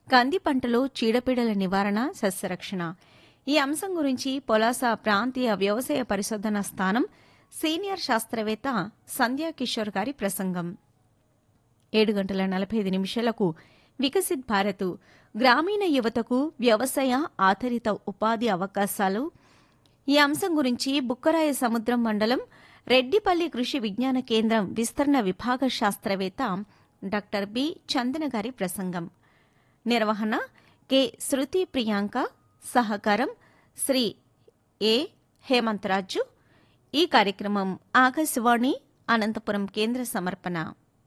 కంది పంటలో చీడపీడల నివారణ సస్యరక్షణ ఈ అంశం గురించి పొలాస ప్రాంతీయ వ్యవసాయ పరిశోధన స్థానం సీనియర్ శాస్త్రవేత్త సంధ్యా కిషోర్ గారి ప్రసంగం ఏడు గంటల నలభై ఐదు నిమిషాలకు వికసిత్ భారత్ గ్రామీణ యువతకు వ్యవసాయ ఆధారిత ఉపాధి అవకాశాలు ఈ అంశం గురించి బుక్కరాయ సముద్రం మండలం రెడ్డిపల్లి కృషి విజ్ఞాన కేంద్రం విస్తరణ విభాగ శాస్త్రవేత్త డాక్టర్ బి చందన గారి ప్రసంగం నిర్వహణ కె శృతి ప్రియాంక సహకారం శ్రీ ఏ హేమంతరాజు ఈ కార్యక్రమం ఆకాశవాణి అనంతపురం కేంద్ర సమర్పణ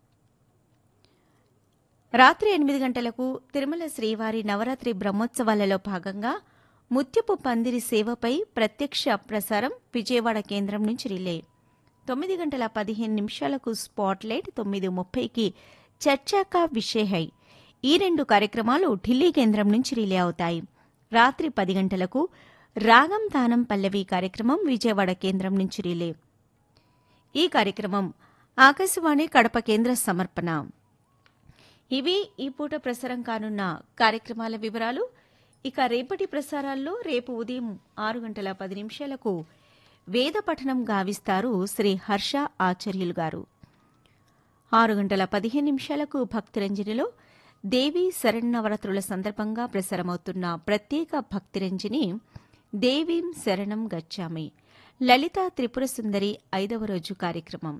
రాత్రి ఎనిమిది గంటలకు తిరుమల శ్రీవారి నవరాత్రి బ్రహ్మోత్సవాలలో భాగంగా ముత్యపు పందిరి సేవపై ప్రత్యక్ష ప్రసారం విజయవాడ కేంద్రం నుంచి రిలే తొమ్మిది గంటల పదిహేను నిమిషాలకు స్పాట్లైట్ తొమ్మిది ముప్పైకి చర్చాకా విషయహై ఈ రెండు కార్యక్రమాలు ఢిల్లీ కేంద్రం నుంచి రిలే అవుతాయి రాత్రి పది గంటలకు రాగం తానం పల్లవి కార్యక్రమం విజయవాడ కేంద్రం నుంచి రిలే ఈ కార్యక్రమం ఆకాశవాణి కడప కేంద్ర సమర్పణ ఇవి ఈ పూట ప్రసారం కానున్న కార్యక్రమాల వివరాలు ఇక రేపటి ప్రసారాల్లో రేపు ఉదయం ఆరు గంటల పది నిమిషాలకు వేద పఠనం గావిస్తారు శ్రీ హర్ష ఆచార్యులు గారు ఆరు గంటల పదిహేను నిమిషాలకు భక్తిరంజనిలో దేవీ శరణవరాత్రుల సందర్భంగా ప్రసారమవుతున్న ప్రత్యేక భక్తిరంజని దేవీం శరణం గచ్చామి లలిత త్రిపుర సుందరి ఐదవ రోజు కార్యక్రమం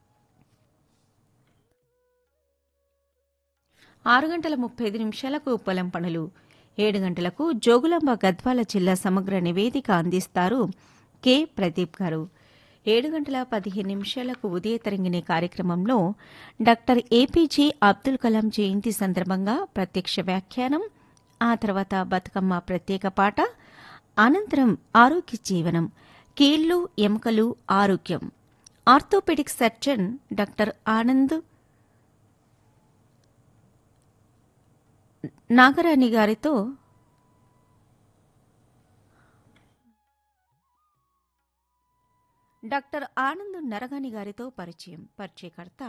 ఆరు గంటల ముప్పై ఐదు నిమిషాలకు పొలం పనులు ఏడు గంటలకు జోగులాంబ గద్వాల జిల్లా సమగ్ర నివేదిక అందిస్తారు కె ప్రదీప్ గారు ఏడు గంటల పదిహేను నిమిషాలకు ఉదయ తరంగిణి కార్యక్రమంలో డాక్టర్ ఏపీజే అబ్దుల్ కలాం జయంతి సందర్భంగా ప్రత్యక్ష వ్యాఖ్యానం ఆ తర్వాత బతుకమ్మ ప్రత్యేక పాట అనంతరం ఆరోగ్య జీవనం కీళ్లు ఎముకలు ఆరోగ్యం orthopaedic surgeon doctor Anand Nagarani గారితో డాక్టర్ ఆనంద్ నరగాని గారితో పరిచయం పరిచయకర్త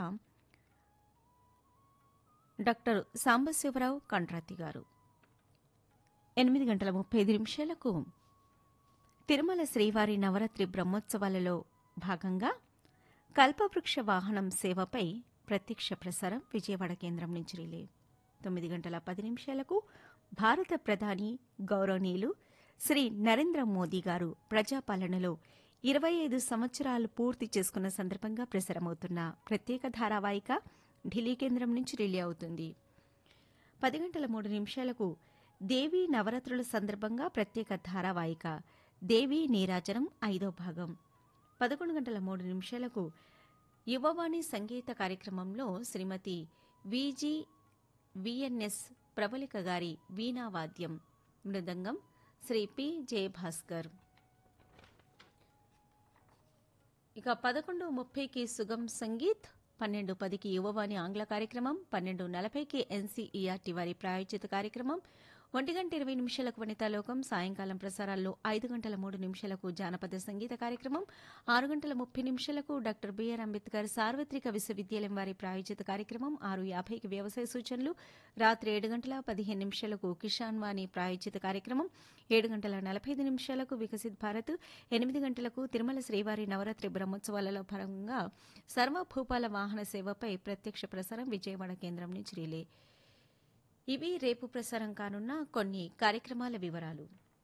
డాక్టర్ సాంబశివరావు కండ్రాతి గారు ఎనిమిది గంటల ముప్పై ఐదు నిమిషాలకు తిరుమల శ్రీవారి నవరాత్రి బ్రహ్మోత్సవాలలో భాగంగా కల్పవృక్ష వాహనం సేవపై ప్రత్యక్ష ప్రసారం విజయవాడ కేంద్రం నుంచి రిలే తొమ్మిది గంటల పది నిమిషాలకు భారత ప్రధాని గౌరవనీయులు శ్రీ నరేంద్ర మోదీ గారు ప్రజాపాలనలో ఇరవై ఐదు సంవత్సరాలు పూర్తి చేసుకున్న సందర్భంగా ప్రసారమవుతున్న ప్రత్యేక ధారావాహిక ఢిల్లీ కేంద్రం నుంచి రిలే అవుతుంది పది గంటల మూడు నిమిషాలకు దేవీ నవరాత్రుల సందర్భంగా ప్రత్యేక ధారావాహిక దేవీ నీరాజనం ఐదో భాగం పదకొండు గంటల మూడు నిమిషాలకు యువవాణి సంగీత కార్యక్రమంలో శ్రీమతి విజి విఎన్ఎస్ ప్రబలిక గారి వీణావాద్యం మృదంగం శ్రీ పి జయభాస్కర్ ఇక పదకొండు ముప్పైకి సుగం సంగీత్ పన్నెండు పదికి యువవాణి ఆంగ్ల కార్యక్రమం పన్నెండు నలభైకి ఎన్సీఈఆర్టీ వారి ప్రాయోజిత కార్యక్రమం ఒంటి గంట ఇరవై నిమిషాలకు వనితాలోకం సాయంకాలం ప్రసారాల్లో ఐదు గంటల మూడు నిమిషాలకు జానపద సంగీత కార్యక్రమం ఆరు గంటల ముప్పై నిమిషాలకు డాక్టర్ బిఆర్ అంబేద్కర్ సార్వత్రిక విశ్వవిద్యాలయం వారి ప్రాయోజిత కార్యక్రమం ఆరు యాభైకి వ్యవసాయ సూచనలు రాత్రి ఏడు గంటల పదిహేను నిమిషాలకు కిషాన్ వాణి ప్రాయోజిత కార్యక్రమం ఏడు గంటల నలభై ఐదు నిమిషాలకు వికసిత్ భారత్ ఎనిమిది గంటలకు తిరుమల శ్రీవారి నవరాత్రి బ్రహ్మోత్సవాలలో భాగంగా సర్వభూపాల వాహన సేవపై ప్రత్యక్ష ప్రసారం విజయవాడ కేంద్రం నుంచి రిలే ఇవి రేపు ప్రసారం కానున్న కొన్ని కార్యక్రమాల వివరాలు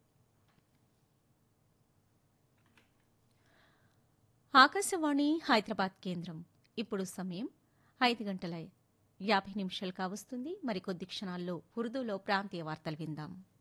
ఆకాశవాణి హైదరాబాద్ కేంద్రం ఇప్పుడు సమయం ఐదు గంటల యాభై నిమిషాలు కావస్తుంది మరికొద్ది క్షణాల్లో ఉర్దూలో ప్రాంతీయ వార్తలు విందాం